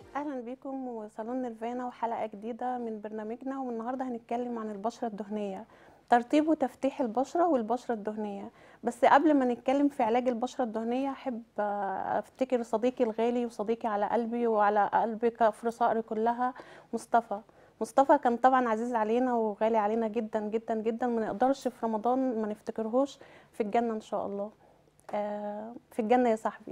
اهلا بيكم وصالون نيرفانا وحلقه جديده من برنامجنا والنهارده هنتكلم عن البشره الدهنيه ترطيب وتفتيح البشره والبشره الدهنيه بس قبل ما نتكلم في علاج البشره الدهنيه احب آه، افتكر صديقي الغالي وصديقي على قلبي وعلى قلبي كفر صقر كلها مصطفى مصطفى كان طبعا عزيز علينا وغالي علينا جدا جدا جدا ما نقدرش في رمضان ما نفتكرهوش في الجنه ان شاء الله آه، في الجنه يا صاحبي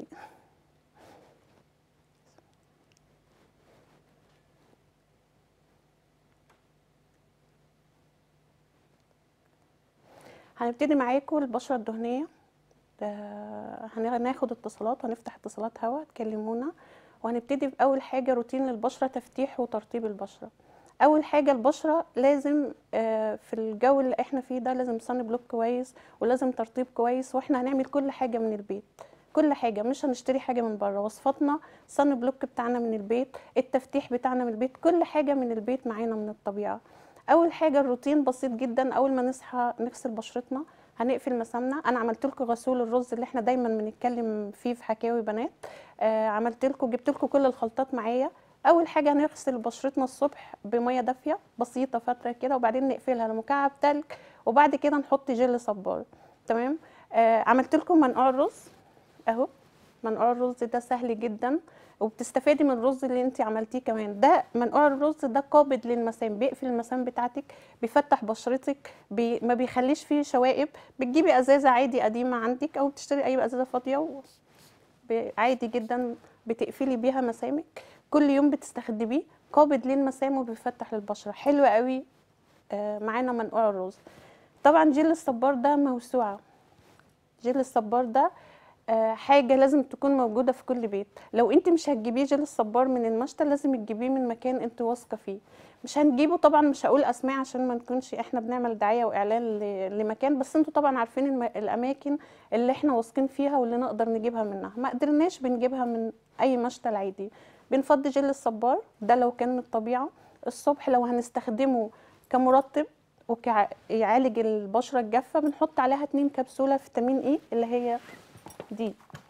هنبتدي معاكم البشرة الدهنية آه، هناخد اتصالات وهنفتح اتصالات هوا تكلمونا وهنبتدي بأول حاجة روتين للبشرة تفتيح وترطيب البشرة أول حاجة البشرة لازم آه، في الجو اللي احنا فيه ده لازم صن بلوك كويس ولازم ترطيب كويس واحنا هنعمل كل حاجة من البيت كل حاجة مش هنشتري حاجة من بره وصفاتنا صن بلوك بتاعنا من البيت التفتيح بتاعنا من البيت كل حاجة من البيت معانا من الطبيعة اول حاجه الروتين بسيط جدا اول ما نصحى نغسل بشرتنا هنقفل مسامنا انا عملت لكم غسول الرز اللي احنا دايما بنتكلم فيه في حكاوي بنات آه عملت لكم جبت لكم كل الخلطات معايا اول حاجه هنغسل بشرتنا الصبح بميه دافيه بسيطه فتره كده وبعدين نقفلها لمكعب تلج وبعد كده نحط جل صبار تمام آه عملت لكم منقوع الرز اهو منقوع الرز ده سهل جدا وبتستفادي من الرز اللي انت عملتيه كمان ده منقوع الرز ده قابض للمسام بيقفل المسام بتاعتك بيفتح بشرتك بي ما بيخليش فيه شوائب بتجيبي ازازه عادي قديمه عندك او بتشتري اي ازازه فاضيه و... ب- عادي جدا بتقفلي بيها مسامك كل يوم بتستخدميه قابض للمسام وبيفتح للبشره حلو قوي آه، معانا منقوع الرز طبعا جيل الصبار ده موسوعه جيل الصبار ده آه، حاجه لازم تكون موجوده في كل بيت لو انت مش هتجيبيه جيل الصبار من المشتى لازم تجيبيه من مكان انت واثقه فيه مش هنجيبه طبعا مش هقول اسماء عشان ما نكونش احنا بنعمل دعايه واعلان ل- لمكان بس انتوا طبعا عارفين الم- الاماكن اللي احنا واثقين فيها واللي نقدر نجيبها منها ما قدرناش بنجيبها من اي مشتى العادي بنفضي جيل الصبار ده لو كان من الطبيعه الصبح لو هنستخدمه كمرطب ويعالج البشره الجافه بنحط عليها اتنين كبسوله فيتامين اي اللي هي دي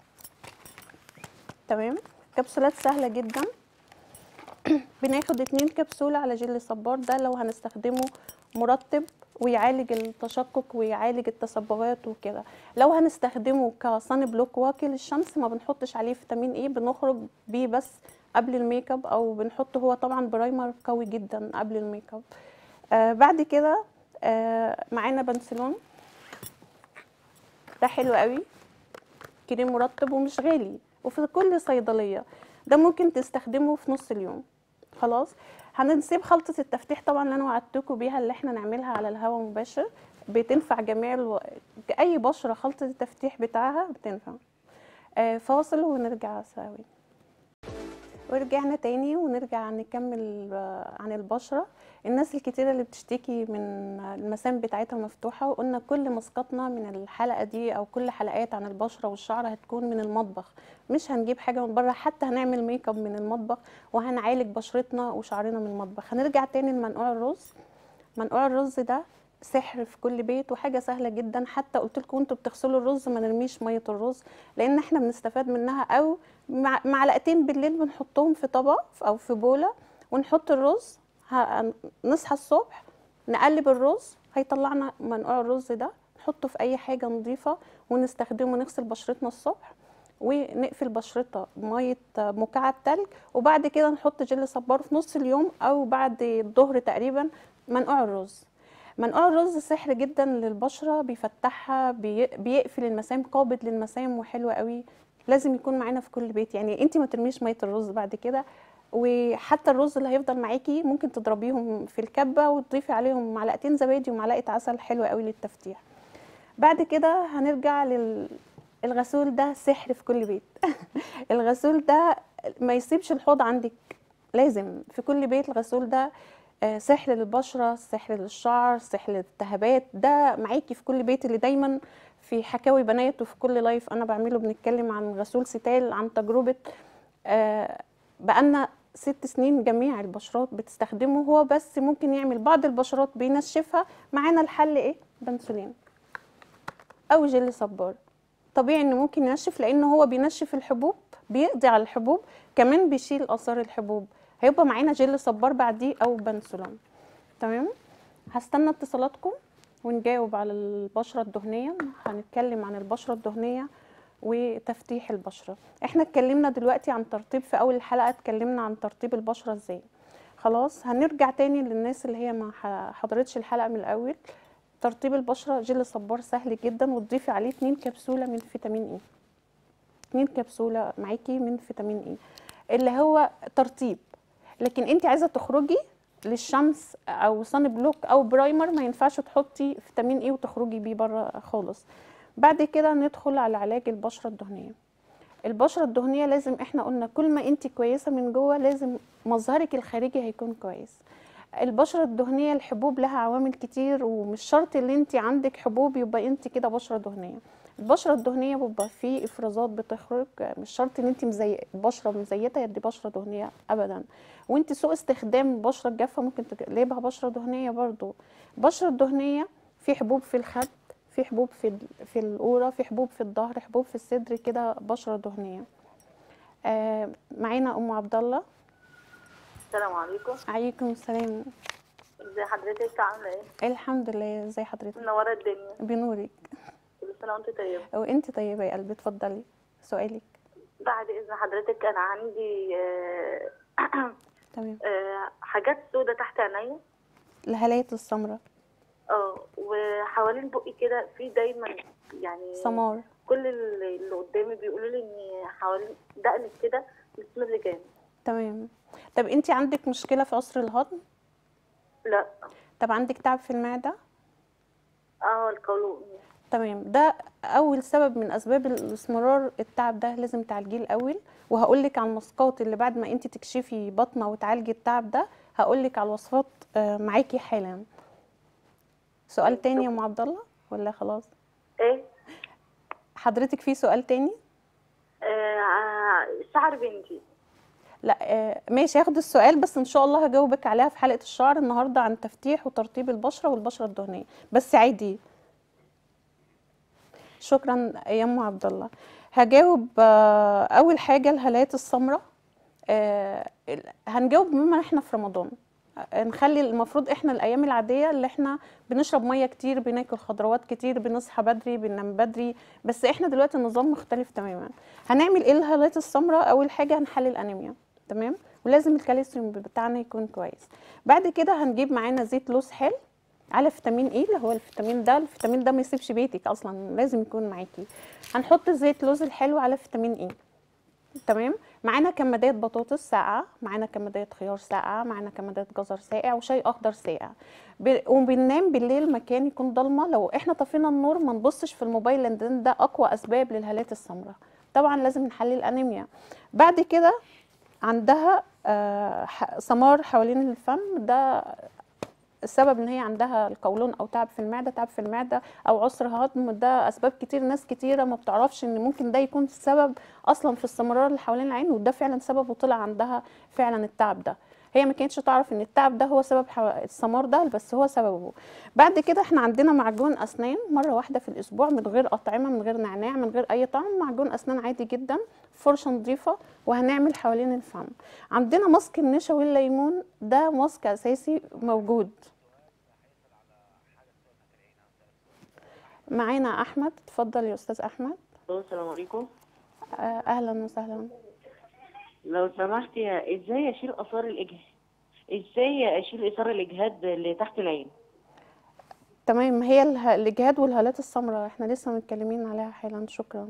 تمام كبسولات سهله جدا بناخد اتنين كبسولة على جل صبار ده لو هنستخدمه مرطب ويعالج التشقق ويعالج التصبغات وكده لو هنستخدمه كصن بلوك واقي للشمس ما بنحطش عليه فيتامين اي بنخرج بيه بس قبل الميك اب او بنحطه هو طبعا برايمر قوي جدا قبل الميك اب آه بعد كده آه معانا بنسلون ده حلو قوي كريم مرطب ومش غالي وفي كل صيدليه ده ممكن تستخدمه في نص اليوم خلاص هنسيب خلطه التفتيح طبعا اللي انا وعدتكم بيها اللي احنا نعملها على الهواء مباشر بتنفع جميع الو... اي بشره خلطه التفتيح بتاعها بتنفع آه فاصل ونرجع سوا ورجعنا تاني ونرجع نكمل آه، عن البشرة الناس الكتيرة اللي بتشتكي من المسام بتاعتها مفتوحة وقلنا كل مسقطنا من الحلقة دي أو كل حلقات عن البشرة والشعر هتكون من المطبخ مش هنجيب حاجة من بره حتى هنعمل ميك اب من المطبخ وهنعالج بشرتنا وشعرنا من المطبخ هنرجع تاني لمنقوع الرز منقوع الرز ده سحر في كل بيت وحاجه سهله جدا حتى قلت لكم وانتوا بتغسلوا الرز ما نرميش ميه الرز لان احنا بنستفاد منها او مع- معلقتين بالليل بنحطهم في طبق او في بوله ونحط الرز ه- نصحى الصبح نقلب الرز هيطلعنا منقوع الرز ده نحطه في اي حاجه نظيفه ونستخدمه نغسل بشرتنا الصبح ونقفل بشرتها بميه مكعب تلج وبعد كده نحط جل صبار في نص اليوم او بعد الظهر تقريبا منقوع الرز منقوع الرز سحر جدا للبشره بيفتحها بي- بيقفل المسام قابض للمسام وحلو قوي لازم يكون معانا في كل بيت يعني انت ما ترميش ميه الرز بعد كده وحتى الرز اللي هيفضل معاكي ممكن تضربيهم في الكبه وتضيفي عليهم معلقتين زبادي ومعلقه عسل حلوه قوي للتفتيح بعد كده هنرجع لل الغسول ده سحر في كل بيت الغسول ده ما يسيبش الحوض عندك لازم في كل بيت الغسول ده آه، سحر للبشرة سحر للشعر سحر للالتهابات ده معاكي في كل بيت اللي دايما في حكاوي بنات وفي كل لايف انا بعمله بنتكلم عن غسول ستال عن تجربة آه، بقالنا ست سنين جميع البشرات بتستخدمه هو بس ممكن يعمل بعض البشرات بينشفها معانا الحل ايه بنسولين او جل صبار طبيعي انه ممكن ينشف لان هو بينشف الحبوب بيقضي على الحبوب كمان بيشيل اثار الحبوب هيبقى معانا جل صبار بعديه او بنسولون تمام هستنى اتصالاتكم ونجاوب على البشره الدهنيه هنتكلم عن البشره الدهنيه وتفتيح البشره احنا اتكلمنا دلوقتي عن ترطيب في اول الحلقه اتكلمنا عن ترطيب البشره ازاي خلاص هنرجع تاني للناس اللي هي ما ح- حضرتش الحلقه من الاول ترطيب البشره جل صبار سهل جدا وتضيفي عليه 2 كبسوله من فيتامين اي 2 كبسوله معاكي من فيتامين اي اللي هو ترطيب لكن انت عايزه تخرجي للشمس او صن بلوك او برايمر ما ينفعش تحطي فيتامين اي وتخرجي بيه بره خالص بعد كده ندخل على علاج البشره الدهنيه البشره الدهنيه لازم احنا قلنا كل ما انت كويسه من جوه لازم مظهرك الخارجي هيكون كويس البشره الدهنيه الحبوب لها عوامل كتير ومش شرط اللي انت عندك حبوب يبقى انت كده بشره دهنيه البشره الدهنيه بيبقى فيه افرازات بتخرج مش شرط ان انت مزي... بشره مزيته يدي بشره دهنيه ابدا وانت سوء استخدام البشره الجافه ممكن تقلبها بشره دهنيه برضو البشره الدهنيه في حبوب في الخد في حبوب في ال- في القوره في حبوب في الظهر حبوب في الصدر كده بشره دهنيه آه معانا ام عبد الله السلام عليكم عليكم السلام ازي حضرتك عامله ايه الحمد لله ازي حضرتك منوره الدنيا بنورك كل سنه وانت طيبه وانت طيبه يا قلبي اتفضلي سؤالك بعد اذن حضرتك انا عندي آه، تمام آه، حاجات سودة تحت عينيا الهالات السمراء اه وحوالين بقي كده في دايما يعني سمار كل اللي اللي قدامي بيقولوا لي ان حوالين دقنك كده بتسمر جامد تمام طب انت عندك مشكله في عسر الهضم لا طب عندك تعب في المعده اه القولون تمام ده اول سبب من اسباب الاسمرار التعب ده لازم تعالجيه الاول وهقول لك على الماسكات اللي بعد ما انت تكشفي بطنه وتعالجي التعب ده هقول لك على الوصفات آه، معاكي حالا سؤال تاني يا ام عبد الله ولا خلاص ايه حضرتك في سؤال تاني آه شعر بنتي لا آه، ماشي هاخد السؤال بس ان شاء الله هجاوبك عليها في حلقه الشعر النهارده عن تفتيح وترطيب البشره والبشره الدهنيه بس عادي شكرا يا ام عبد الله هجاوب آه، اول حاجه الهالات السمراء آه، ال- هنجاوب بما احنا في رمضان آه، نخلي المفروض احنا الايام العاديه اللي احنا بنشرب ميه كتير بناكل خضروات كتير بنصحى بدري بننام بدري بس احنا دلوقتي النظام مختلف تماما هنعمل ايه الهالات السمراء اول حاجه هنحلل انيميا تمام ولازم الكالسيوم بتاعنا يكون كويس بعد كده هنجيب معانا زيت لوز حلو على فيتامين اي اللي هو الفيتامين ده الفيتامين ده ما يسيبش بيتك اصلا لازم يكون معاكي هنحط زيت لوز الحلو على فيتامين اي تمام معانا كمادات بطاطس ساقعه معانا كمادات خيار ساقعه معانا كمادات جزر ساقع وشاي اخضر ساقع ب... وبننام بالليل مكان يكون ضلمه لو احنا طفينا النور ما نبصش في الموبايل لان ده اقوى اسباب للهالات السمراء طبعا لازم نحلل انيميا بعد كده عندها آه، ح- سمار حوالين الفم ده السبب ان هي عندها القولون او تعب في المعده تعب في المعده او عسر هضم ده اسباب كتير ناس كتيره ما بتعرفش ان ممكن ده يكون السبب اصلا في السمرار اللي حوالين العين وده فعلا سبب وطلع عندها فعلا التعب ده هي ما كانتش تعرف ان التعب ده هو سبب حو... السمار ده بس هو سببه بعد كده احنا عندنا معجون اسنان مره واحده في الاسبوع من غير اطعمه من غير نعناع من غير اي طعم معجون اسنان عادي جدا فرشه نظيفه وهنعمل حوالين الفم عندنا ماسك النشا والليمون ده ماسك اساسي موجود معانا احمد اتفضل يا استاذ احمد ألو، السلام عليكم آه، اهلا وسهلا لو سمحت يا ازاي اشيل اثار الاجهاد ازاي اشيل اثار الاجهاد اللي تحت العين تمام هي اله- الاجهاد والهالات السمراء احنا لسه متكلمين عليها حالا شكرا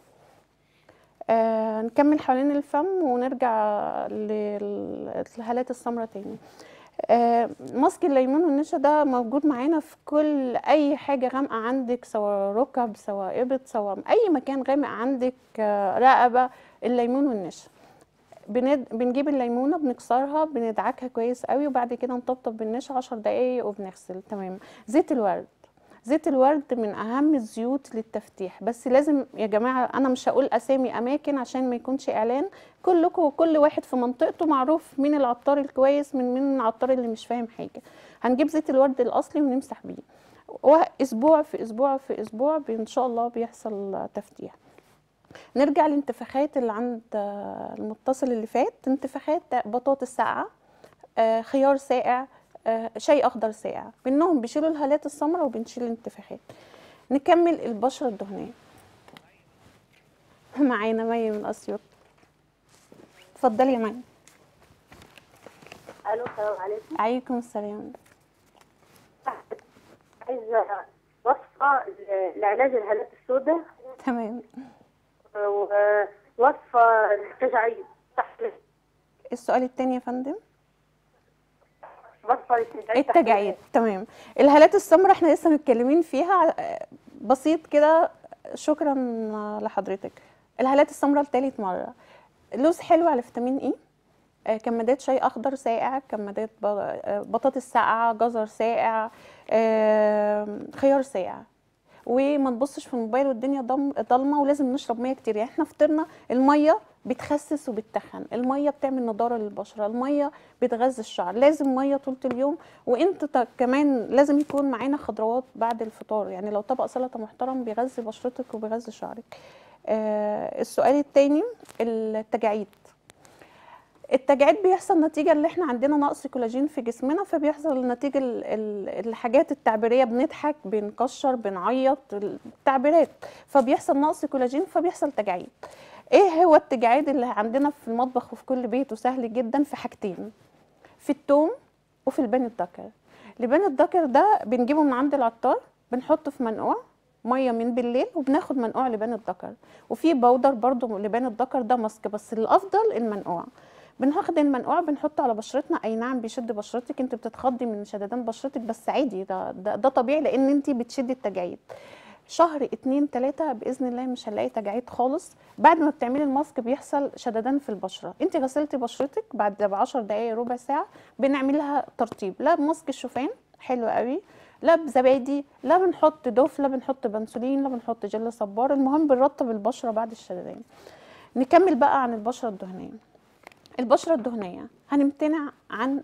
آه نكمل حوالين الفم ونرجع للهالات السمراء تاني آه ماسك الليمون والنشا ده موجود معانا في كل اي حاجه غامقه عندك سواء ركب سواء ابط سواء اي مكان غامق عندك آه رقبه الليمون والنشا بند... بنجيب الليمونه بنكسرها بندعكها كويس قوي وبعد كده نطبطب بالنشا 10 دقايق وبنغسل تمام زيت الورد زيت الورد من اهم الزيوت للتفتيح بس لازم يا جماعه انا مش هقول اسامي اماكن عشان ما يكونش اعلان كلكم وكل واحد في منطقته معروف مين العطار الكويس من مين العطار اللي مش فاهم حاجه هنجيب زيت الورد الاصلي ونمسح بيه واسبوع في اسبوع في اسبوع بي- ان شاء الله بيحصل تفتيح نرجع للانتفاخات اللي عند آه، المتصل اللي فات انتفاخات بطاطس ساقعه آه، خيار ساقع آه، شاي اخضر ساقع منهم بيشيلوا الهالات السمراء وبنشيل الانتفاخات نكمل البشره الدهنيه معانا مي من اسيوط اتفضلي يا مي الو السلام عليكم عليكم السلام عايزه وصفه ل- لعلاج الهالات السوداء تمام ووصفه للتجاعيد تحت السؤال التاني يا فندم وصفه للتجاعيد تحت التجاعيد تمام الهالات السمراء احنا لسه متكلمين فيها آه، بسيط كده شكرا آه، لحضرتك الهالات السمراء لتالت مرة لوز حلو على فيتامين اي آه، كمادات شاي اخضر ساقع كمادات ب- آه، بطاطس ساقعه جزر ساقع آه، خيار ساقع وما نبصش في الموبايل والدنيا ضم- ضلمه ولازم نشرب ميه كتير يعني احنا فطرنا الميه بتخسس وبتتخن الميه بتعمل نضاره للبشره الميه بتغذي الشعر لازم ميه طول اليوم وانت ت- كمان لازم يكون معانا خضروات بعد الفطار يعني لو طبق سلطه محترم بيغذي بشرتك وبيغذي شعرك آه السؤال التاني التجاعيد التجاعيد بيحصل نتيجة اللي احنا عندنا نقص كولاجين في جسمنا فبيحصل نتيجة ال- ال- الحاجات التعبيرية بنضحك بنكشر بنعيط التعبيرات فبيحصل نقص كولاجين فبيحصل تجاعيد ايه هو التجاعيد اللي عندنا في المطبخ وفي كل بيت وسهل جدا في حاجتين في التوم وفي البان الدكر لبان الدكر ده بنجيبه من عند العطار بنحطه في منقوع ميه من بالليل وبناخد منقوع لبان الدكر وفي بودر برضو لبان الدكر ده ماسك بس الافضل المنقوع بناخد المنقوع بنحطه على بشرتنا اي نعم بيشد بشرتك انت بتتخضي من شددان بشرتك بس عادي ده ده, ده طبيعي لان انت بتشدي التجاعيد شهر اتنين تلاتة بإذن الله مش هنلاقي تجاعيد خالص بعد ما بتعملي الماسك بيحصل شددان في البشرة انت غسلتي بشرتك بعد بعشر دقايق ربع ساعة بنعمل لها ترطيب لا بماسك الشوفان حلو قوي لا بزبادي لا بنحط دوف لا بنحط بنسولين لا بنحط جل صبار المهم بنرطب البشرة بعد الشددان نكمل بقى عن البشرة الدهنية البشرة الدهنية هنمتنع عن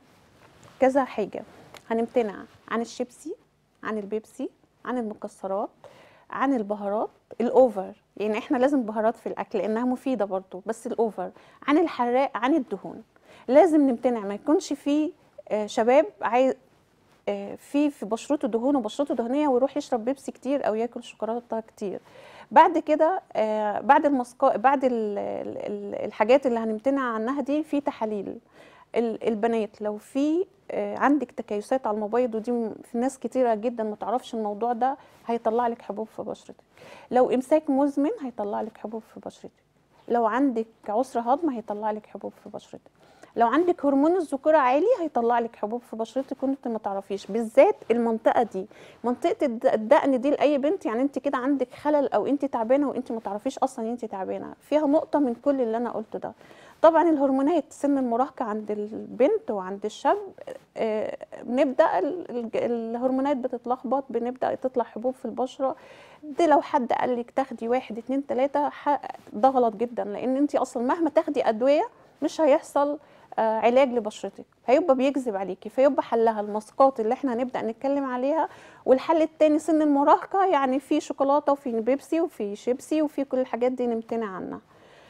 كذا حاجة هنمتنع عن الشيبسي عن البيبسي عن المكسرات عن البهارات الاوفر يعني احنا لازم بهارات في الاكل لانها مفيده برضو بس الاوفر عن الحراق عن الدهون لازم نمتنع ما يكونش في آه، شباب عايز آه، في في بشرته دهون وبشرته دهنيه ويروح يشرب بيبسي كتير او ياكل شوكولاته كتير بعد كده آه، بعد المسكا بعد ال- ال- ال- الحاجات اللي هنمتنع عنها دي في تحاليل ال- البنات لو في آه، عندك تكيسات على المبيض ودي م- في ناس كتيره جدا ما تعرفش الموضوع ده هيطلع لك حبوب في بشرتك لو امساك مزمن هيطلع لك حبوب في بشرتك لو عندك عسر هضم هيطلع لك حبوب في بشرتك لو عندك هرمون الذكوره عالي هيطلع لك حبوب في بشرتك وانت ما تعرفيش بالذات المنطقه دي منطقه الد- الدقن دي لاي بنت يعني انت كده عندك خلل او انت تعبانه وانت ما تعرفيش اصلا ان انت تعبانه فيها نقطه من كل اللي انا قلته ده طبعا الهرمونات سن المراهقه عند البنت وعند الشاب آه، بنبدا ال- ال- الهرمونات بتتلخبط بنبدا تطلع حبوب في البشره دي لو حد قال لك تاخدي واحد اتنين تلاته ح- ده غلط جدا لان انت اصلا مهما تاخدي ادويه مش هيحصل آه، علاج لبشرتك هيبقى بيكذب عليكي فيبقى حلها الماسكات اللي احنا هنبدا نتكلم عليها والحل التاني سن المراهقه يعني في شوكولاته وفي بيبسي وفي شيبسي وفي كل الحاجات دي نمتنع عنها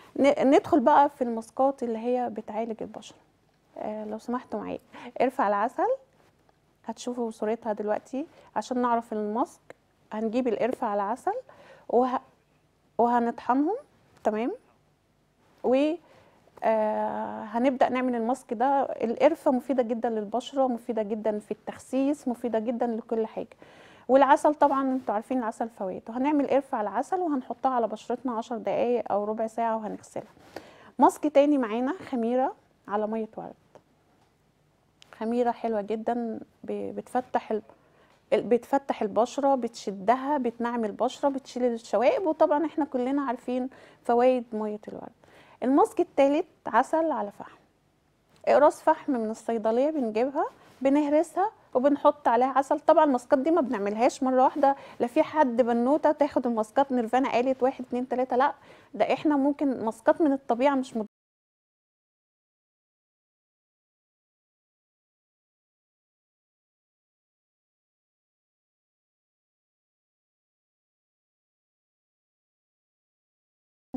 ن- ندخل بقى في الماسكات اللي هي بتعالج البشره آه، لو سمحتوا معايا ارفع العسل هتشوفوا صورتها دلوقتي عشان نعرف الماسك هنجيب القرفة على العسل وه... وهنطحنهم تمام و آه هنبدأ نعمل الماسك ده القرفة مفيدة جدا للبشرة مفيدة جدا في التخسيس مفيدة جدا لكل حاجة والعسل طبعا انتوا عارفين العسل فوائد وهنعمل قرفة على العسل وهنحطها على بشرتنا عشر دقايق او ربع ساعة وهنغسلها ماسك تاني معانا خميرة على مية ورد خميرة حلوة جدا ب- بتفتح ال... ال- بتفتح البشرة بتشدها بتنعم البشرة بتشيل الشوائب وطبعا احنا كلنا عارفين فوائد مية الورد الماسك التالت عسل على فحم اقراص فحم من الصيدلية بنجيبها بنهرسها وبنحط عليها عسل طبعا الماسكات دي ما بنعملهاش مرة واحدة لا في حد بنوتة تاخد الماسكات نيرفانا قالت واحد اتنين تلاتة لا ده احنا ممكن ماسكات من الطبيعة مش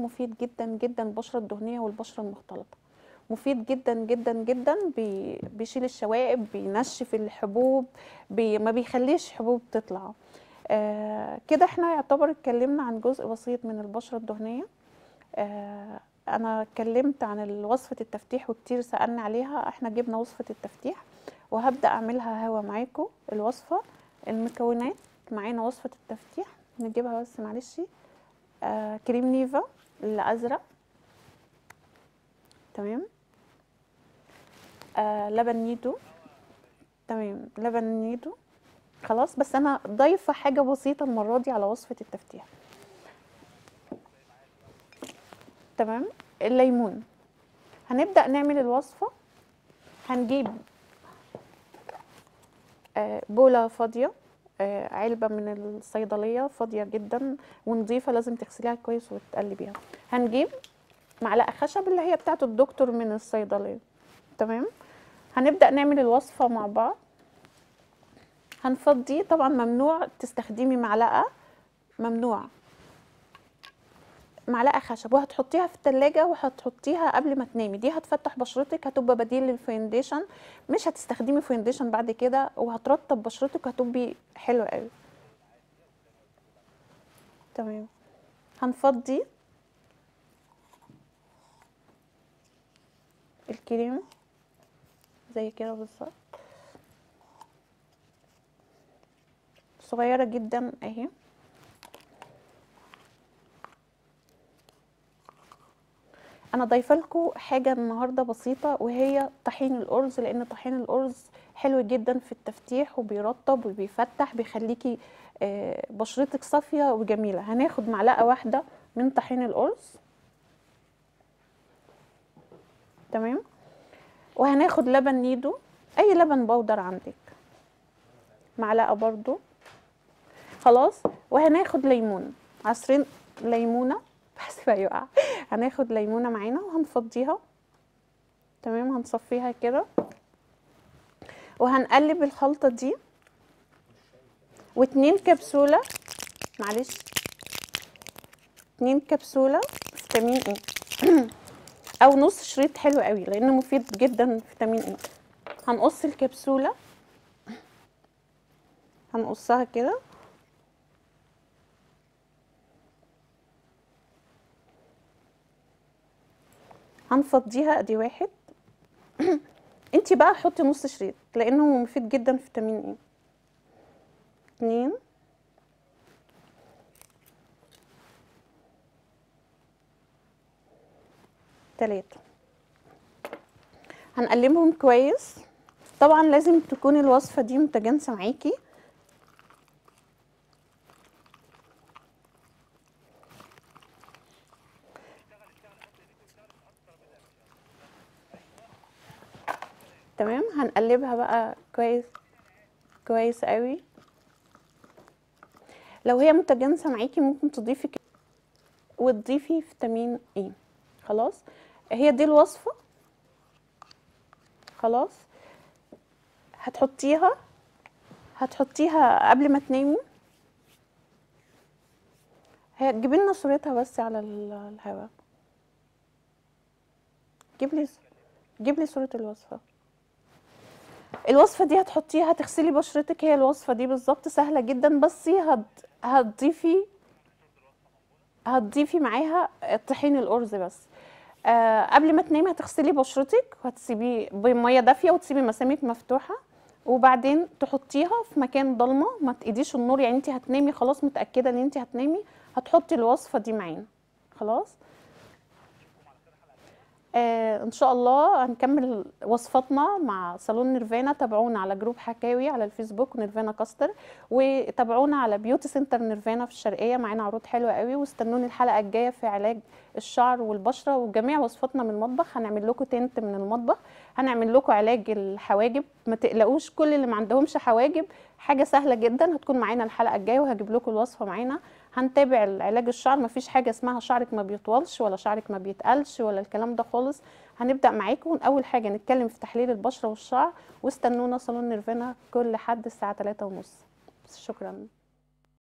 مفيد جدا جدا البشره الدهنيه والبشره المختلطه مفيد جدا جدا جدا بي بيشيل الشوائب بينشف الحبوب بي ما بيخليش حبوب تطلع آه كده احنا يعتبر اتكلمنا عن جزء بسيط من البشره الدهنيه آه انا اتكلمت عن وصفه التفتيح وكتير سالنا عليها احنا جبنا وصفه التفتيح وهبدا اعملها هوا معاكم الوصفه المكونات معانا وصفه التفتيح نجيبها بس معلش آه كريم نيفا الازرق تمام آه لبن نيدو تمام لبن نيدو خلاص بس انا ضايفه حاجه بسيطه المره دي على وصفه التفتيح تمام الليمون هنبدا نعمل الوصفه هنجيب آه، بوله فاضيه آه، علبه من الصيدليه فاضيه جدا ونظيفه لازم تغسليها كويس وتقلبيها هنجيب معلقه خشب اللي هي بتاعه الدكتور من الصيدليه تمام هنبدا نعمل الوصفه مع بعض هنفضي طبعا ممنوع تستخدمي معلقه ممنوع معلقه خشب وهتحطيها في التلاجة وهتحطيها قبل ما تنامي دي هتفتح بشرتك هتبقى بديل للفونديشن مش هتستخدمي فونديشن بعد كده وهترطب بشرتك هتبقي حلو قوي تمام هنفضي الكريم زي كده بالظبط صغيرة جدا اهي انا ضايفه لكم حاجه النهارده بسيطه وهي طحين الارز لان طحين الارز حلو جدا في التفتيح وبيرطب وبيفتح بيخليكي آه، بشرتك صافيه وجميله هناخد معلقه واحده من طحين الارز تمام وهناخد لبن نيدو اي لبن بودر عندك معلقه برضو خلاص وهناخد ليمون عصرين ليمونه بس بقى يقع هناخد ليمونه معانا وهنفضيها تمام هنصفيها كده وهنقلب الخلطه دي واتنين كبسوله معلش اتنين كبسوله فيتامين اي او نص شريط حلو قوي لانه مفيد جدا فيتامين اي هنقص الكبسوله هنقصها كده هنفضيها ادي واحد انتي بقى حطي نص شريط لانه مفيد جدا في فيتامين اي اتنين تلاتة هنقلبهم كويس طبعا لازم تكون الوصفة دي متجانسة معاكي تمام هنقلبها بقى كويس كويس قوي لو هي متجانسة معاكي ممكن تضيفي ك- وتضيفي فيتامين اي خلاص هي دي الوصفة خلاص هتحطيها هتحطيها قبل ما تنامي هي تجيبي لنا صورتها بس على ال- الهواء جيب لي جيب لي صورة الوصفة الوصفة دي هتحطيها هتغسلي بشرتك هي الوصفة دي بالظبط سهلة جدا بس هت... هتضيفي هتضيفي معاها طحين الأرز بس آه قبل ما تنامي هتغسلي بشرتك وهتسيبيه بمية دافية وتسيبي مسامك مفتوحة وبعدين تحطيها في مكان ضلمة ما تقيديش النور يعني انت هتنامي خلاص متأكدة ان انت هتنامي هتحطي الوصفة دي معانا خلاص آه ان شاء الله هنكمل وصفاتنا مع صالون نيرفانا تابعونا على جروب حكاوي على الفيسبوك نيرفانا كاستر وتابعونا على بيوتي سنتر نيرفانا في الشرقيه معانا عروض حلوه قوي واستنوني الحلقه الجايه في علاج الشعر والبشره وجميع وصفاتنا من المطبخ هنعمل لكم تنت من المطبخ هنعمل لكم علاج الحواجب ما تقلقوش كل اللي ما عندهمش حواجب حاجه سهله جدا هتكون معانا الحلقه الجايه وهجيب لكم الوصفه معانا هنتابع علاج الشعر مفيش حاجه اسمها شعرك ما بيطولش ولا شعرك ما بيتقلش ولا الكلام ده خالص هنبدا معاكم اول حاجه نتكلم في تحليل البشره والشعر واستنونا صالون نيرفانا كل حد الساعه 3:30 شكرا